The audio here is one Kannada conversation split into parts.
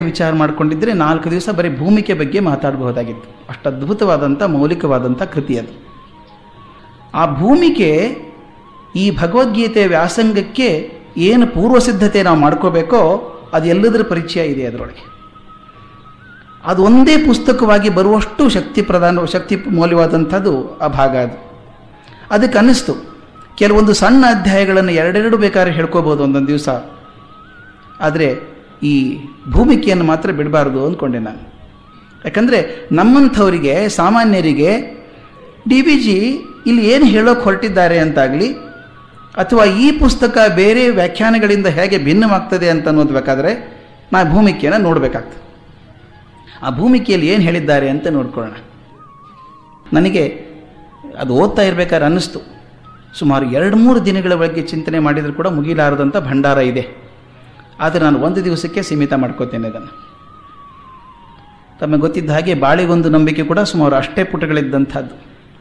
ವಿಚಾರ ಮಾಡಿಕೊಂಡಿದ್ರೆ ನಾಲ್ಕು ದಿವಸ ಬರೀ ಭೂಮಿಕೆ ಬಗ್ಗೆ ಮಾತಾಡಬಹುದಾಗಿತ್ತು ಅಷ್ಟು ಅದ್ಭುತವಾದಂಥ ಮೌಲಿಕವಾದಂಥ ಕೃತಿ ಅದು ಆ ಭೂಮಿಕೆ ಈ ಭಗವದ್ಗೀತೆ ವ್ಯಾಸಂಗಕ್ಕೆ ಏನು ಪೂರ್ವ ಸಿದ್ಧತೆ ನಾವು ಮಾಡ್ಕೋಬೇಕೋ ಅದು ಎಲ್ಲದರ ಪರಿಚಯ ಇದೆ ಅದರೊಳಗೆ ಅದು ಒಂದೇ ಪುಸ್ತಕವಾಗಿ ಬರುವಷ್ಟು ಶಕ್ತಿ ಪ್ರಧಾನ ಶಕ್ತಿ ಮೌಲ್ಯವಾದಂಥದ್ದು ಆ ಭಾಗ ಅದು ಅದಕ್ಕೆ ಅನ್ನಿಸ್ತು ಕೆಲವೊಂದು ಸಣ್ಣ ಅಧ್ಯಾಯಗಳನ್ನು ಎರಡೆರಡು ಬೇಕಾದ್ರೆ ಹೇಳ್ಕೋಬೋದು ಒಂದೊಂದು ದಿವಸ ಆದರೆ ಈ ಭೂಮಿಕೆಯನ್ನು ಮಾತ್ರ ಬಿಡಬಾರ್ದು ಅಂದ್ಕೊಂಡೆ ನಾನು ಯಾಕಂದರೆ ನಮ್ಮಂಥವರಿಗೆ ಸಾಮಾನ್ಯರಿಗೆ ಡಿ ಬಿ ಜಿ ಇಲ್ಲಿ ಏನು ಹೇಳೋಕೆ ಹೊರಟಿದ್ದಾರೆ ಅಂತಾಗಲಿ ಅಥವಾ ಈ ಪುಸ್ತಕ ಬೇರೆ ವ್ಯಾಖ್ಯಾನಗಳಿಂದ ಹೇಗೆ ಭಿನ್ನವಾಗ್ತದೆ ಅಂತ ಅನ್ನೋದು ಬೇಕಾದರೆ ನಾ ಭೂಮಿಕೆಯನ್ನು ನೋಡಬೇಕಾಗ್ತದೆ ಆ ಭೂಮಿಕೆಯಲ್ಲಿ ಏನು ಹೇಳಿದ್ದಾರೆ ಅಂತ ನೋಡ್ಕೊಳ್ಳೋಣ ನನಗೆ ಅದು ಓದ್ತಾ ಇರಬೇಕಾದ್ರೆ ಅನ್ನಿಸ್ತು ಸುಮಾರು ಎರಡು ಮೂರು ದಿನಗಳ ಬಗ್ಗೆ ಚಿಂತನೆ ಮಾಡಿದರೂ ಕೂಡ ಮುಗಿಲಾರದಂಥ ಭಂಡಾರ ಇದೆ ಆದರೆ ನಾನು ಒಂದು ದಿವಸಕ್ಕೆ ಸೀಮಿತ ಮಾಡ್ಕೋತೇನೆ ಅದನ್ನು ತಮಗೆ ಗೊತ್ತಿದ್ದ ಹಾಗೆ ಬಾಳಿಗೊಂದು ನಂಬಿಕೆ ಕೂಡ ಸುಮಾರು ಅಷ್ಟೇ ಪುಟಗಳಿದ್ದಂಥದ್ದು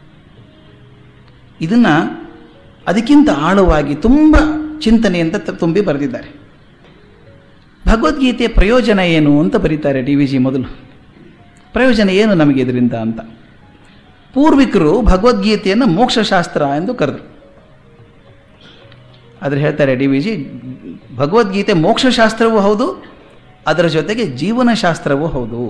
ಇದನ್ನು ಅದಕ್ಕಿಂತ ಆಳವಾಗಿ ತುಂಬ ಚಿಂತನೆಯಿಂದ ತ- ತುಂಬಿ ಬರೆದಿದ್ದಾರೆ ಭಗವದ್ಗೀತೆಯ ಪ್ರಯೋಜನ ಏನು ಅಂತ ಬರೀತಾರೆ ಡಿ ವಿ ಜಿ ಮೊದಲು ಪ್ರಯೋಜನ ಏನು ನಮಗೆ ಇದರಿಂದ ಅಂತ ಪೂರ್ವಿಕರು ಭಗವದ್ಗೀತೆಯನ್ನು ಮೋಕ್ಷಶಾಸ್ತ್ರ ಎಂದು ಕರೆದರು ಆದರೆ ಹೇಳ್ತಾರೆ ಡಿ ವಿ ಜಿ ಭಗವದ್ಗೀತೆ ಮೋಕ್ಷಶಾಸ್ತ್ರವೂ ಹೌದು ಅದರ ಜೊತೆಗೆ ಜೀವನಶಾಸ್ತ್ರವೂ ಹೌದು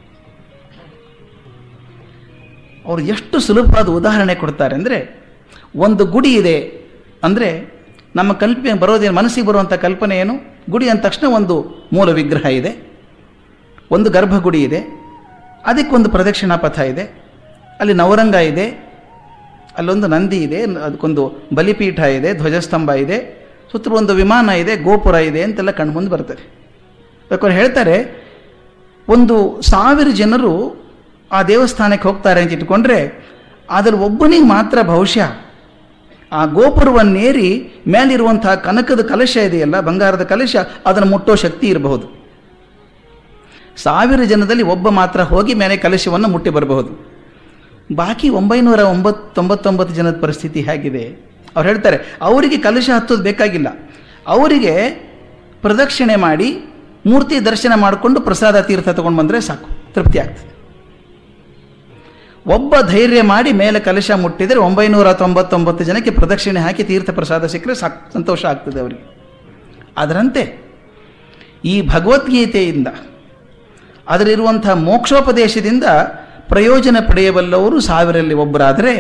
ಅವರು ಎಷ್ಟು ಸುಲಭವಾದ ಉದಾಹರಣೆ ಕೊಡ್ತಾರೆ ಅಂದರೆ ಒಂದು ಗುಡಿ ಇದೆ ಅಂದರೆ ನಮ್ಮ ಕಲ್ಪನೆ ಬರೋದೇನು ಮನಸ್ಸಿಗೆ ಬರುವಂಥ ಕಲ್ಪನೆ ಏನು ಗುಡಿ ಅಂದ ತಕ್ಷಣ ಒಂದು ಮೂಲ ವಿಗ್ರಹ ಇದೆ ಒಂದು ಗರ್ಭಗುಡಿ ಇದೆ ಅದಕ್ಕೊಂದು ಪ್ರದಕ್ಷಿಣಾ ಪಥ ಇದೆ ಅಲ್ಲಿ ನವರಂಗ ಇದೆ ಅಲ್ಲೊಂದು ನಂದಿ ಇದೆ ಅದಕ್ಕೊಂದು ಬಲಿಪೀಠ ಇದೆ ಧ್ವಜಸ್ತಂಭ ಇದೆ ಸುತ್ತಲೂ ಒಂದು ವಿಮಾನ ಇದೆ ಗೋಪುರ ಇದೆ ಅಂತೆಲ್ಲ ಕಣ್ಮುಂದೆ ಬರ್ತದೆ ಬೇಕಾದ್ರೆ ಹೇಳ್ತಾರೆ ಒಂದು ಸಾವಿರ ಜನರು ಆ ದೇವಸ್ಥಾನಕ್ಕೆ ಹೋಗ್ತಾರೆ ಅಂತ ಇಟ್ಕೊಂಡ್ರೆ ಅದರ ಒಬ್ಬನಿಗೆ ಮಾತ್ರ ಬಹುಶಃ ಆ ಗೋಪುರವನ್ನೇರಿ ಮೇಲಿರುವಂತಹ ಕನಕದ ಕಲಶ ಇದೆಯಲ್ಲ ಬಂಗಾರದ ಕಲಶ ಅದನ್ನು ಮುಟ್ಟೋ ಶಕ್ತಿ ಇರಬಹುದು ಸಾವಿರ ಜನದಲ್ಲಿ ಒಬ್ಬ ಮಾತ್ರ ಹೋಗಿ ಮೇಲೆ ಕಲಶವನ್ನು ಮುಟ್ಟಿ ಬರಬಹುದು ಬಾಕಿ ಒಂಬೈನೂರ ಒಂಬತ್ತು ತೊಂಬತ್ತೊಂಬತ್ತು ಜನದ ಪರಿಸ್ಥಿತಿ ಹೇಗಿದೆ ಅವ್ರು ಹೇಳ್ತಾರೆ ಅವರಿಗೆ ಕಲಶ ಹತ್ತೋದು ಬೇಕಾಗಿಲ್ಲ ಅವರಿಗೆ ಪ್ರದಕ್ಷಿಣೆ ಮಾಡಿ ಮೂರ್ತಿ ದರ್ಶನ ಮಾಡಿಕೊಂಡು ಪ್ರಸಾದ ತೀರ್ಥ ತಗೊಂಡು ಬಂದರೆ ಸಾಕು ತೃಪ್ತಿ ಆಗ್ತದೆ ಒಬ್ಬ ಧೈರ್ಯ ಮಾಡಿ ಮೇಲೆ ಕಲಶ ಮುಟ್ಟಿದರೆ ಒಂಬೈನೂರ ತೊಂಬತ್ತೊಂಬತ್ತು ಜನಕ್ಕೆ ಪ್ರದಕ್ಷಿಣೆ ಹಾಕಿ ತೀರ್ಥ ಪ್ರಸಾದ ಸಿಕ್ಕರೆ ಸಾಕು ಸಂತೋಷ ಆಗ್ತದೆ ಅವರಿಗೆ ಅದರಂತೆ ಈ ಭಗವದ್ಗೀತೆಯಿಂದ ಅದರಲ್ಲಿರುವಂಥ ಮೋಕ್ಷೋಪದೇಶದಿಂದ ಪ್ರಯೋಜನ ಪಡೆಯಬಲ್ಲವರು ಸಾವಿರಲ್ಲಿ ಒಬ್ಬರಾದರೆ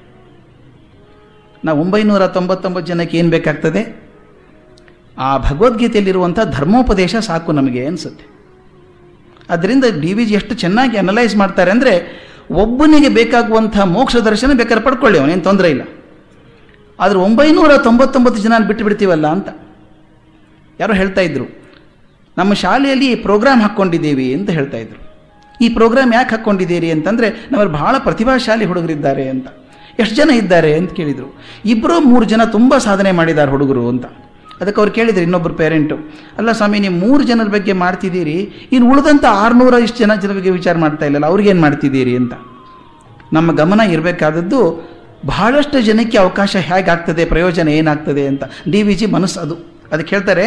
ನಾವು ಒಂಬೈನೂರ ತೊಂಬತ್ತೊಂಬತ್ತು ಜನಕ್ಕೆ ಏನು ಬೇಕಾಗ್ತದೆ ಆ ಭಗವದ್ಗೀತೆಯಲ್ಲಿರುವಂಥ ಧರ್ಮೋಪದೇಶ ಸಾಕು ನಮಗೆ ಅನಿಸುತ್ತೆ ಅದರಿಂದ ಡಿ ವಿ ಜಿ ಎಷ್ಟು ಚೆನ್ನಾಗಿ ಅನಲೈಸ್ ಮಾಡ್ತಾರೆ ಅಂದರೆ ಒಬ್ಬನಿಗೆ ಬೇಕಾಗುವಂಥ ಮೋಕ್ಷ ದರ್ಶನ ಬೇಕಾದ್ರೆ ಪಡ್ಕೊಳ್ಳಿ ಅವನೇನು ತೊಂದರೆ ಇಲ್ಲ ಆದರೆ ಒಂಬೈನೂರ ತೊಂಬತ್ತೊಂಬತ್ತು ಜನ ಬಿಟ್ಟು ಬಿಡ್ತೀವಲ್ಲ ಅಂತ ಯಾರೋ ಹೇಳ್ತಾ ಇದ್ರು ನಮ್ಮ ಶಾಲೆಯಲ್ಲಿ ಪ್ರೋಗ್ರಾಮ್ ಹಾಕ್ಕೊಂಡಿದ್ದೀವಿ ಅಂತ ಹೇಳ್ತಾ ಇದ್ರು ಈ ಪ್ರೋಗ್ರಾಮ್ ಯಾಕೆ ಹಾಕ್ಕೊಂಡಿದ್ದೀರಿ ಅಂತಂದರೆ ನಮ್ಮಲ್ಲಿ ಬಹಳ ಪ್ರತಿಭಾಶಾಲಿ ಹುಡುಗರಿದ್ದಾರೆ ಅಂತ ಎಷ್ಟು ಜನ ಇದ್ದಾರೆ ಅಂತ ಕೇಳಿದರು ಇಬ್ಬರು ಮೂರು ಜನ ತುಂಬ ಸಾಧನೆ ಮಾಡಿದ್ದಾರೆ ಹುಡುಗರು ಅಂತ ಅದಕ್ಕೆ ಅವ್ರು ಕೇಳಿದ್ರು ಇನ್ನೊಬ್ಬರು ಪೇರೆಂಟು ಅಲ್ಲ ಸ್ವಾಮಿ ನೀವು ಮೂರು ಜನರ ಬಗ್ಗೆ ಮಾಡ್ತಿದ್ದೀರಿ ಇನ್ನು ಉಳಿದಂಥ ಆರುನೂರ ಇಷ್ಟು ಜನ ಜನ ಬಗ್ಗೆ ವಿಚಾರ ಮಾಡ್ತಾ ಇಲ್ಲಲ್ಲ ಅವ್ರಿಗೇನು ಮಾಡ್ತಿದ್ದೀರಿ ಅಂತ ನಮ್ಮ ಗಮನ ಇರಬೇಕಾದದ್ದು ಬಹಳಷ್ಟು ಜನಕ್ಕೆ ಅವಕಾಶ ಹೇಗಾಗ್ತದೆ ಪ್ರಯೋಜನ ಏನಾಗ್ತದೆ ಅಂತ ಡಿ ವಿ ಜಿ ಮನಸ್ಸು ಅದು ಅದಕ್ಕೆ ಹೇಳ್ತಾರೆ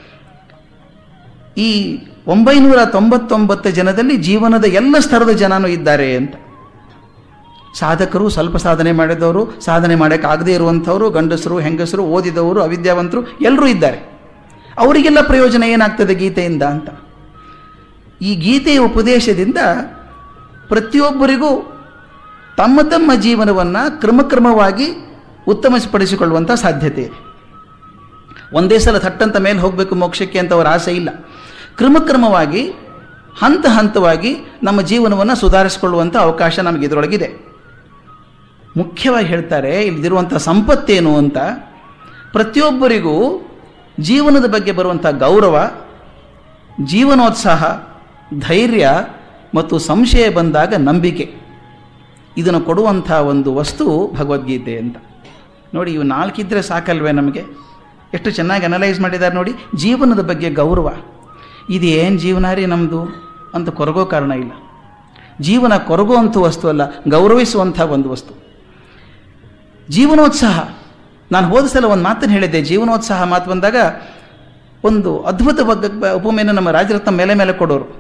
ಈ ಒಂಬೈನೂರ ತೊಂಬತ್ತೊಂಬತ್ತು ಜನದಲ್ಲಿ ಜೀವನದ ಎಲ್ಲ ಸ್ತರದ ಜನನೂ ಇದ್ದಾರೆ ಅಂತ ಸಾಧಕರು ಸ್ವಲ್ಪ ಸಾಧನೆ ಮಾಡಿದವರು ಸಾಧನೆ ಮಾಡೋಕ್ಕಾಗದೇ ಇರುವಂಥವರು ಗಂಡಸರು ಹೆಂಗಸರು ಓದಿದವರು ಅವಿದ್ಯಾವಂತರು ಎಲ್ಲರೂ ಇದ್ದಾರೆ ಅವರಿಗೆಲ್ಲ ಪ್ರಯೋಜನ ಏನಾಗ್ತದೆ ಗೀತೆಯಿಂದ ಅಂತ ಈ ಗೀತೆಯ ಉಪದೇಶದಿಂದ ಪ್ರತಿಯೊಬ್ಬರಿಗೂ ತಮ್ಮ ತಮ್ಮ ಜೀವನವನ್ನು ಕ್ರಮಕ್ರಮವಾಗಿ ಉತ್ತಮಪಡಿಸಿಕೊಳ್ಳುವಂಥ ಸಾಧ್ಯತೆ ಇದೆ ಒಂದೇ ಸಲ ಥಟ್ಟಂತ ಮೇಲೆ ಹೋಗಬೇಕು ಮೋಕ್ಷಕ್ಕೆ ಅಂತ ಅವರ ಆಸೆ ಇಲ್ಲ ಕ್ರಮಕ್ರಮವಾಗಿ ಹಂತ ಹಂತವಾಗಿ ನಮ್ಮ ಜೀವನವನ್ನು ಸುಧಾರಿಸಿಕೊಳ್ಳುವಂಥ ಅವಕಾಶ ನಮಗೆ ಇದರೊಳಗಿದೆ ಮುಖ್ಯವಾಗಿ ಹೇಳ್ತಾರೆ ಇಲ್ಲಿರುವಂಥ ಸಂಪತ್ತೇನು ಅಂತ ಪ್ರತಿಯೊಬ್ಬರಿಗೂ ಜೀವನದ ಬಗ್ಗೆ ಬರುವಂಥ ಗೌರವ ಜೀವನೋತ್ಸಾಹ ಧೈರ್ಯ ಮತ್ತು ಸಂಶಯ ಬಂದಾಗ ನಂಬಿಕೆ ಇದನ್ನು ಕೊಡುವಂಥ ಒಂದು ವಸ್ತು ಭಗವದ್ಗೀತೆ ಅಂತ ನೋಡಿ ಇವು ನಾಲ್ಕಿದ್ರೆ ಸಾಕಲ್ವೇ ನಮಗೆ ಎಷ್ಟು ಚೆನ್ನಾಗಿ ಅನಲೈಸ್ ಮಾಡಿದ್ದಾರೆ ನೋಡಿ ಜೀವನದ ಬಗ್ಗೆ ಗೌರವ ಇದೇನು ಜೀವನ ರೀ ನಮ್ಮದು ಅಂತ ಕೊರಗೋ ಕಾರಣ ಇಲ್ಲ ಜೀವನ ಕೊರಗುವಂಥ ವಸ್ತು ಅಲ್ಲ ಗೌರವಿಸುವಂಥ ಒಂದು ವಸ್ತು ಜೀವನೋತ್ಸಾಹ ನಾನು ಹೋದ ಸಲ ಒಂದು ಮಾತನ್ನು ಹೇಳಿದ್ದೆ ಜೀವನೋತ್ಸಾಹ ಮಾತು ಬಂದಾಗ ಒಂದು ಅದ್ಭುತ ಬಗ್ಗೆ ಉಪಮೆಯನ್ನು ನಮ್ಮ ರಾಜರತ್ನ ಮೇಲೆ ಮೇಲೆ ಕೊಡೋರು